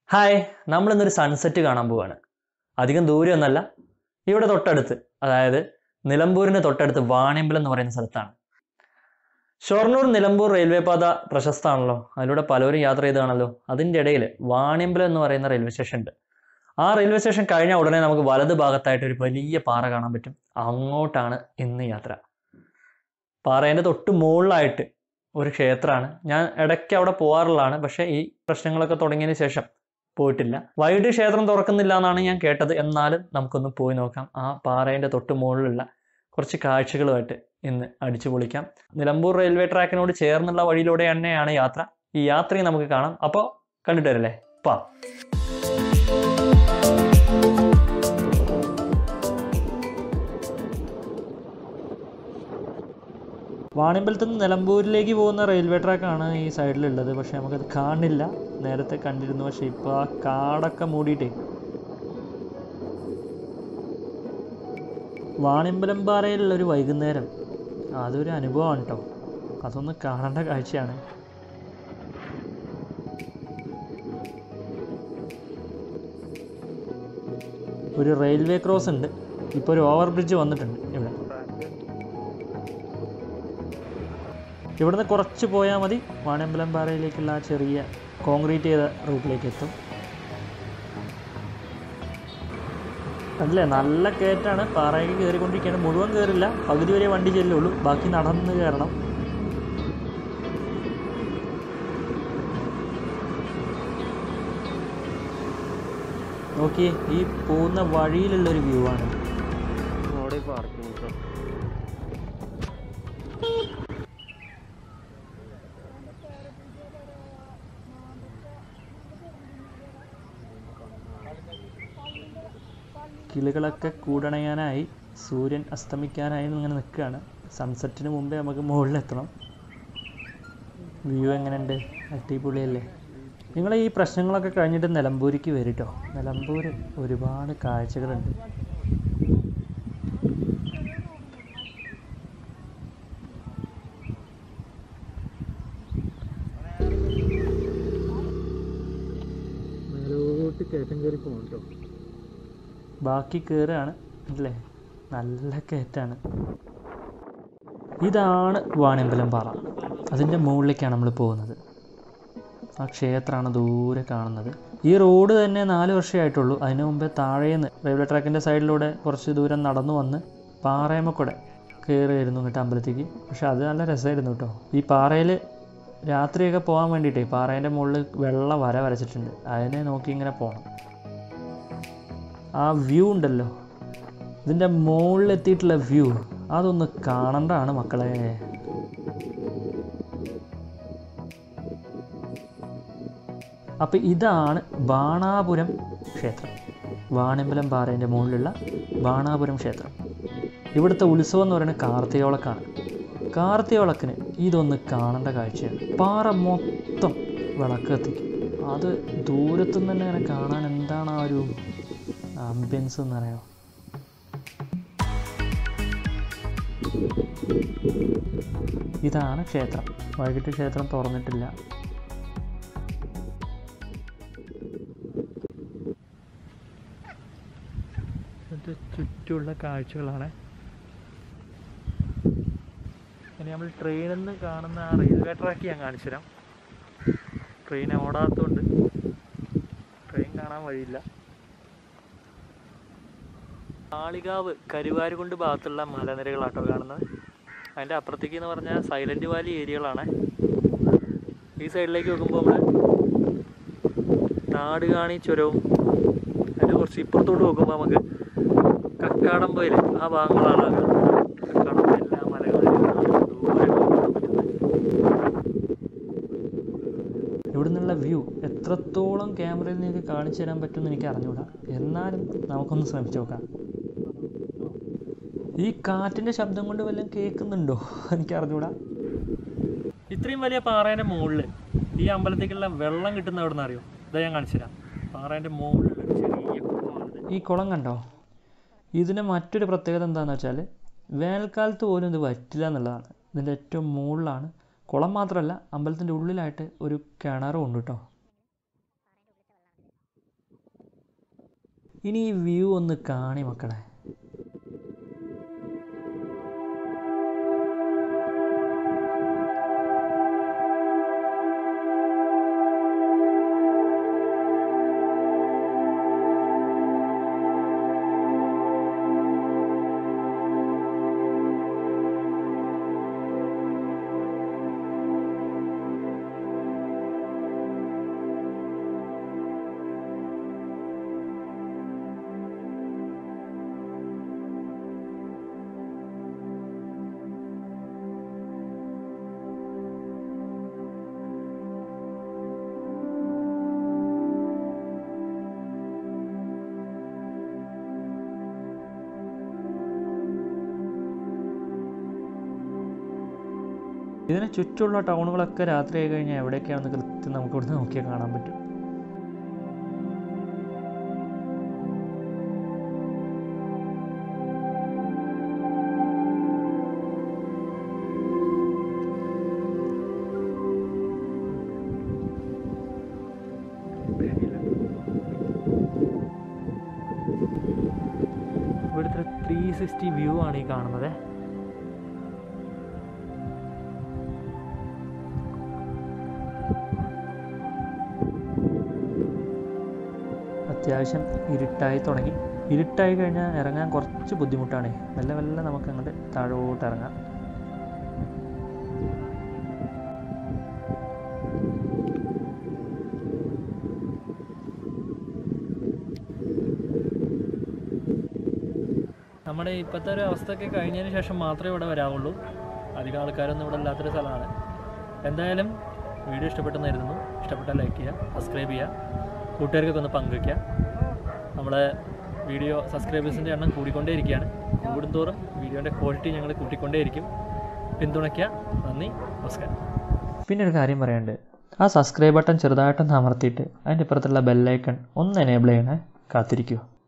hi നമ്മൾ ഇന്നൊരു sunset കാണാൻ പോവാണ് അധികം ദൂരമൊന്നല്ല ഇവിടെ തൊട്ടടുത്ത് അതായത് നിലമ്പൂരിന് തൊട്ടടുത്ത് വാണിയമ്പലം എന്ന് പറയുന്ന സ്ഥലത്താണ് ഷൊർണൂർ നിലമ്പൂർ റെയിൽവേ പാത പ്രശസ്തമാണല്ലോ അതിലൂടെ പലരും യാത്ര ചെയ്തതാണല്ലോ അതിൻ്റെ ഇടയിൽ വാണിയമ്പലം എന്ന് പറയുന്ന റെയിൽവേ സ്റ്റേഷൻ ഉണ്ട് ആ റെയിൽവേ സ്റ്റേഷൻ കഴിഞ്ഞാൽ ഉടനെ നമുക്ക് വലത് ഭാഗത്തായിട്ട് ഒരു വലിയ പാറ കാണാൻ പറ്റും അങ്ങോട്ടാണ് ഇന്ന് യാത്ര പാറേൻ്റെ തൊട്ട് മുകളിലായിട്ട് ഒരു ക്ഷേത്രമാണ് ഞാൻ ഇടയ്ക്ക് അവിടെ പോകാറുള്ളതാണ് പക്ഷേ ഈ പ്രശ്നങ്ങളൊക്കെ തുടങ്ങിയതിന് ശേഷം പോയിട്ടില്ല വൈകിട്ട് ക്ഷേത്രം തുറക്കുന്നില്ല എന്നാണ് ഞാൻ കേട്ടത് എന്നാലും നമുക്കൊന്ന് പോയി നോക്കാം ആ പാറേൻ്റെ തൊട്ട് മുകളിലുള്ള കുറച്ച് കാഴ്ചകളുമായിട്ട് ഇന്ന് അടിച്ചു പൊളിക്കാം നിലമ്പൂർ റെയിൽവേ ട്രാക്കിനോട് ചേർന്നുള്ള വഴിയിലൂടെ തന്നെയാണ് യാത്ര ഈ യാത്രയും നമുക്ക് കാണാം അപ്പോൾ കണ്ടിട്ട് വരല്ലേ പാ വാണിമ്പലത്ത് നിന്ന് നിലമ്പൂരിലേക്ക് പോകുന്ന റെയിൽവേ ട്രാക്കാണ് ഈ സൈഡിലുള്ളത് പക്ഷെ നമുക്കത് കാണില്ല നേരത്തെ കണ്ടിരുന്നു പക്ഷെ ഇപ്പോൾ ആ കാടൊക്കെ മൂടിയിട്ടേ വാണിമ്പലം പാറയിലുള്ള ഒരു വൈകുന്നേരം അതൊരു അനുഭവമാണ് കേട്ടോ അതൊന്ന് കാണേണ്ട കാഴ്ചയാണ് ഒരു റെയിൽവേ ക്രോസ് ഉണ്ട് ഇപ്പോൾ ഒരു ഓവർ ബ്രിഡ്ജ് വന്നിട്ടുണ്ട് ഇവിടെ ഇവിടുന്ന് കുറച്ച് പോയാൽ മതി വാണിയമ്പലം പാറയിലേക്കുള്ള ആ ചെറിയ കോൺക്രീറ്റ് ചെയ്ത റൂട്ടിലേക്ക് എത്തും അല്ലേ നല്ല കയറ്റാണ് പാറയ്ക്ക് കയറിക്കൊണ്ടിരിക്കുകയാണ് മുഴുവൻ കയറില്ല പകുതി വരെ വണ്ടി ചെല്ലുള്ളൂ ബാക്കി നടന്ന് കയറണം നോക്കിയേ ഈ പോകുന്ന വഴിയിലുള്ളൊരു വ്യൂ ആണ് അവിടെ പാർക്കിംഗ് കിളികളൊക്കെ കൂടണയാനായി സൂര്യൻ അസ്തമിക്കാനായി ഇങ്ങനെ നിൽക്കുകയാണ് സൺസെറ്റിന് മുമ്പേ നമുക്ക് മുകളിലെത്തണം വ്യൂ എങ്ങനെയുണ്ട് അടിപൊളിയല്ലേ നിങ്ങൾ ഈ പ്രശ്നങ്ങളൊക്കെ കഴിഞ്ഞിട്ട് നിലമ്പൂരിക്ക് വരിട്ടോ നിലമ്പൂർ ഒരുപാട് കാഴ്ചകളുണ്ട് മേലോട്ട് കയറ്റം കയറി പോകണം കേട്ടോ ബാക്കി കയറുകയാണ് അല്ലേ നല്ല കയറ്റാണ് ഇതാണ് വാണിയമ്പലം പാറ അതിൻ്റെ മുകളിലേക്കാണ് നമ്മൾ പോകുന്നത് ആ ക്ഷേത്രമാണ് ദൂരെ കാണുന്നത് ഈ റോഡ് തന്നെ നാല് വർഷമേ ആയിട്ടുള്ളൂ അതിനു മുമ്പേ താഴേന്ന് റെയിൽവേ ട്രാക്കിൻ്റെ സൈഡിലൂടെ കുറച്ച് ദൂരം നടന്നു വന്ന് പാറയമക്കൂടെ കയറിയായിരുന്നു കേട്ടോ അമ്പലത്തേക്ക് പക്ഷെ അത് നല്ല രസമായിരുന്നു കേട്ടോ ഈ പാറയിൽ രാത്രിയൊക്കെ പോകാൻ വേണ്ടിയിട്ടേ പാറേൻ്റെ മുകളിൽ വെള്ള വര വരച്ചിട്ടുണ്ട് അതിനെ നോക്കി ഇങ്ങനെ പോകണം ആ വ്യൂ ഉണ്ടല്ലോ ഇതിൻ്റെ മുകളിലെത്തിയിട്ടുള്ള വ്യൂ അതൊന്ന് കാണണ്ടാണ് മക്കളെ അപ്പം ഇതാണ് ബാണാപുരം ക്ഷേത്രം വാണിമ്പലം പാറേൻ്റെ മുകളിലുള്ള ബാണാപുരം ക്ഷേത്രം ഇവിടുത്തെ ഉത്സവം എന്ന് പറയുന്നത് കാർത്തികവിളക്കാണ് കാർത്തികവിളക്കിന് ഇതൊന്ന് കാണേണ്ട കാഴ്ചയാണ് പാറ മൊത്തം വിളക്ക് കത്തിക്കും അത് ദൂരത്തുനിന്ന് തന്നെ ഇങ്ങനെ കാണാൻ എന്താണ് ആ ഒരു ആംബിയൻസ് എന്ന് പറയുക ഇതാണ് ക്ഷേത്രം വൈകിട്ട് ക്ഷേത്രം തുറന്നിട്ടില്ല ഇത് ചുറ്റുമുള്ള കാഴ്ചകളാണ് ഇനി നമ്മൾ ട്രെയിനിൽ നിന്ന് കാണുന്ന ആ റെയിൽവേ ട്രാക്ക് ഞാൻ കാണിച്ചു തരാം ട്രെയിൻ ഓടാത്തതുകൊണ്ട് ട്രെയിൻ കാണാൻ വഴിയില്ല കാളികാവ് കരുവാരുകുണ്ട് ഭാഗത്തുള്ള മലനിരകളാട്ടോ കാണുന്നത് അതിൻ്റെ അപ്പുറത്തേക്ക് എന്ന് പറഞ്ഞാൽ സൈലൻറ്റ് വാലി ഏരിയകളാണ് ഈ സൈഡിലേക്ക് നോക്കുമ്പോൾ നമ്മൾ നാടുകാണി ചുരവും അതിൻ്റെ കുറച്ച് ഇപ്പുറത്തോട്ട് നോക്കുമ്പോൾ നമുക്ക് കക്കാടംപൊയിൽ ആ ഭാഗങ്ങളാണ് കക്കാടംപൊയിൽ എല്ലാ മലകളിലും ദൂരെ കാണാൻ പറ്റുന്നത് ഇവിടെ നിന്നുള്ള വ്യൂ എത്രത്തോളം ക്യാമറയിൽ നിങ്ങൾക്ക് കാണിച്ചു തരാൻ പറ്റുമെന്ന് എനിക്ക് അറിഞ്ഞൂടാ എന്നാലും നമുക്കൊന്ന് ശ്രമിച്ചു നോക്കാം ഈ കാറ്റിൻ്റെ ശബ്ദം കൊണ്ട് വല്ലതും കേൾക്കുന്നുണ്ടോ എനിക്ക് അറിഞ്ഞൂടാ ഇത്രയും വലിയ പാറേൻ്റെ മുകളിൽ ഈ അമ്പലത്തേക്കുള്ള വെള്ളം കിട്ടുന്ന എവിടെ നിന്ന് അറിയോ ഇതാ ഞാൻ കാണിച്ചു തരാം പാറേൻ്റെ മുകളിലുള്ള ഒരു ചെറിയ കുളമാണിത് ഈ കുളം കണ്ടോ ഇതിന് മറ്റൊരു പ്രത്യേകത എന്താണെന്ന് വെച്ചാൽ വേനൽക്കാലത്ത് പോലും ഇത് വറ്റില്ല എന്നുള്ളതാണ് ഇതിൻ്റെ ഏറ്റവും മുകളിലാണ് കുളം മാത്രമല്ല അമ്പലത്തിൻ്റെ ഉള്ളിലായിട്ട് ഒരു കിണറും ഉണ്ട് കേട്ടോ ഇനി ഈ വ്യൂ ഒന്ന് കാണി മക്കളെ ഇതിന് ചുറ്റുമുള്ള ടൗണുകളൊക്കെ രാത്രി ആയി കഴിഞ്ഞാൽ എവിടെയൊക്കെയാണെന്ന് കൃത്യം നമുക്ക് ഇവിടുന്ന് നോക്കിയാൽ കാണാൻ പറ്റും ഇവിടുത്തെ ത്രീ സിക്സ്റ്റി വ്യൂ ആണ് ഈ കാണുന്നത് അത്യാവശ്യം ഇരുട്ടായി തുടങ്ങി ഇരുട്ടായി കഴിഞ്ഞാൽ ഇറങ്ങാൻ കുറച്ച് ബുദ്ധിമുട്ടാണ് മെല്ലെ മെല്ലെ നമുക്ക് അങ്ങോട്ട് താഴോട്ട് ഇറങ്ങാം നമ്മുടെ ഇപ്പോഴത്തെ ഒരു അവസ്ഥയൊക്കെ കഴിഞ്ഞതിന് ശേഷം മാത്രമേ ഇവിടെ വരാവുള്ളൂ അധികം ആൾക്കാരൊന്നും ഇവിടെ ഇല്ലാത്തൊരു സ്ഥലമാണ് എന്തായാലും വീഡിയോ ഇഷ്ടപ്പെട്ടെന്ന് കരുതുന്നു ഇഷ്ടപ്പെട്ടാൽ ലൈക്ക് ചെയ്യുക സബ്സ്ക്രൈബ് ചെയ്യുക കൂട്ടുകാർക്കൊക്കെ ഒന്ന് പങ്കുവയ്ക്കുക നമ്മളെ വീഡിയോ സബ്സ്ക്രൈബേഴ്സിൻ്റെ എണ്ണം കൂടിക്കൊണ്ടേയിരിക്കുകയാണ് കൂടുന്തോറും വീഡിയോൻ്റെ ക്വാളിറ്റി ഞങ്ങൾ കൂട്ടിക്കൊണ്ടേയിരിക്കും പിന്തുണയ്ക്കുക നന്ദി നമസ്കാരം പിന്നെ ഒരു കാര്യം പറയാനുണ്ട് ആ സബ്സ്ക്രൈബ് ബട്ടൺ ചെറുതായിട്ടൊന്ന് അമർത്തിയിട്ട് അതിൻ്റെ ഇപ്പുറത്തുള്ള ബെല്ലൈക്കൺ ഒന്ന് എനേബിൾ ചെയ്യണേ കാത്തിരിക്കൂ